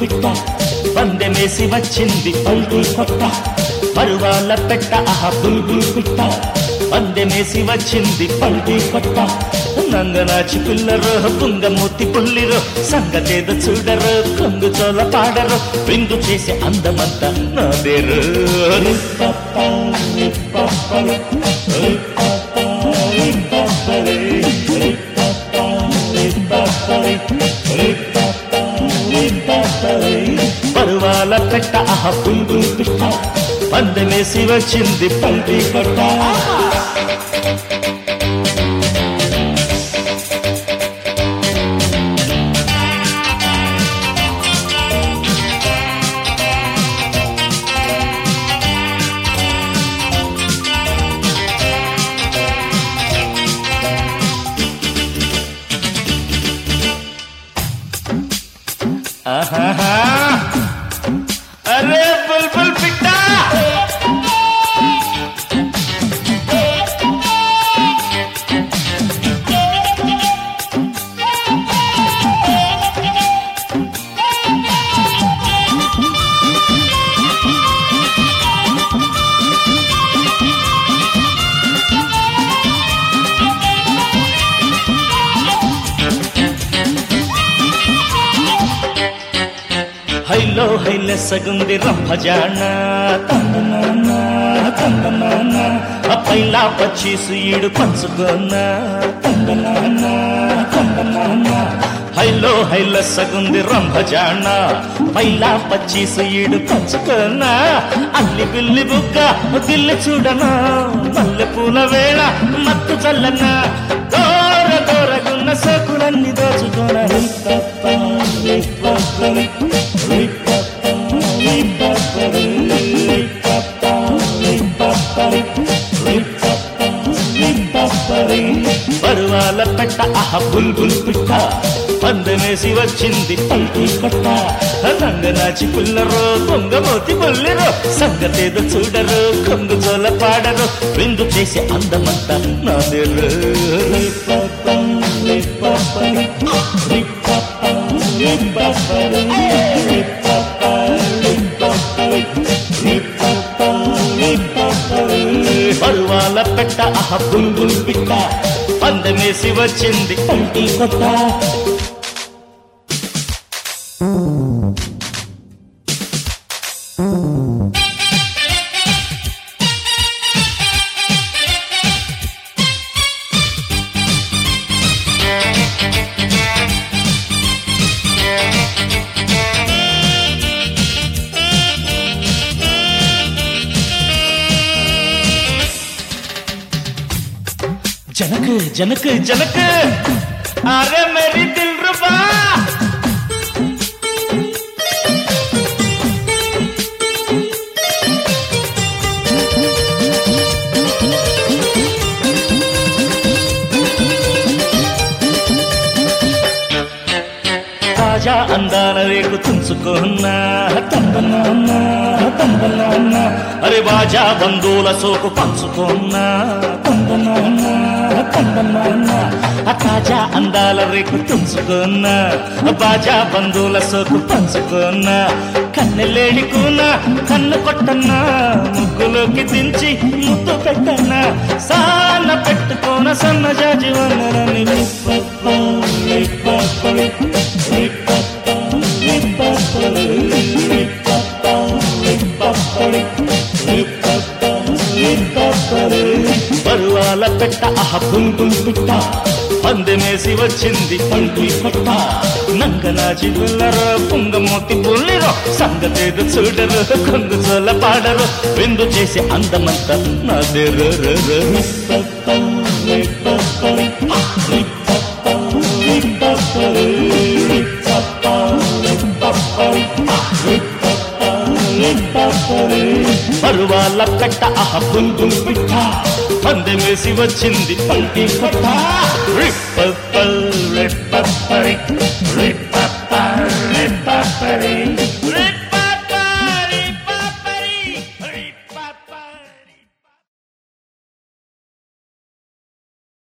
పిట్ట పందెమేసి వచ్చింది పల్టీ కొట్ట పరువాల పెట్ట ఆహ బుల్బుల్ పిట్ట పందెమేసి వచ్చింది పల్టీ కొట్ట నంగనాచి పిల్లరు పుంగమూతి పుల్లిరు సంగతేదో చూడరు కొంగు చోల పాడరు విందు చేసే అందమంతా నాదేరు పరువాల పెట్ట ఆహ బుల్బుల్ పిట్ట పందెమేసి వచ్చింది పల్టీ కొట్ట ఆహాహా. అరే బుల్బుల్ పిట్ట హైలో హైలె సగుంది రంభజాన తందనాన తందనాన అప్పైలా పచ్చీసు ఈడు పంచుకోన తందనాన తందనాన హైలో హైల సగుంది రంభజాన పైలా పచ్చీసు ఈడు పంచుకోన అల్లి బిల్లి బుగ్గ దిల్లి చూడనా మల్లె పూల వేళ మత్తు చల్లన దూర దూరగున్న సోకులన్నీ దోచుకోన పరువాల పెట్ట ఆహ బుల్బుల్ పిట్ట పందనేసి వచ్చింది పల్టీ కొట్ట రంగనాచి పుల్లరో దొంగమోతి బొల్లిరో సంగతేదో చూడరు కొంగు చోల పాడరు విందు చేసే అందమంతా నాదేరు పరువాల పెట్ట ఆహ బుల్బుల్ పిట్ట పందమేసి వచ్చింది పల్టీ కొట్ట जनक जनक जनक अरे मेरी दिल रुबा తాజా అందాల రేకు తుంచుకున్నా తందనాన్న తందనాన్న అరే బాజా బంధువుల సోకు పంచుకున్నా తందనాన్న తందనాన్న ఆ తాజా అందాల రేకు తుంచుకున్నా బాజా బంధువుల సోకు పంచుకున్నా కన్నెలేడికున్నా కన్ను కొట్టన్నా ముగ్గులోకి దించి ముద్దు పెట్టన్నా సాన పెట్టుకోన సన్నజాజి వనరని బరువాల పెట్ట అహ బుల్బుల్ పిట్ట పందెమేసి వచ్చింది పల్టీ కొట్ట నంగనాచి గుల్లరో పుంగమూతి పుల్లిరో సంగతేదు చూడరు కొంగు చోల పాడరు విందు చేసే అందమంతా నాదేరు పరువాల కట్ట అహ బుల్బుల్ పిట్ట పందెమేసి వచ్చింది పల్టీ కొట్ట రిప్ప రిప్ప రిప్ప రిప్ప రిప్ప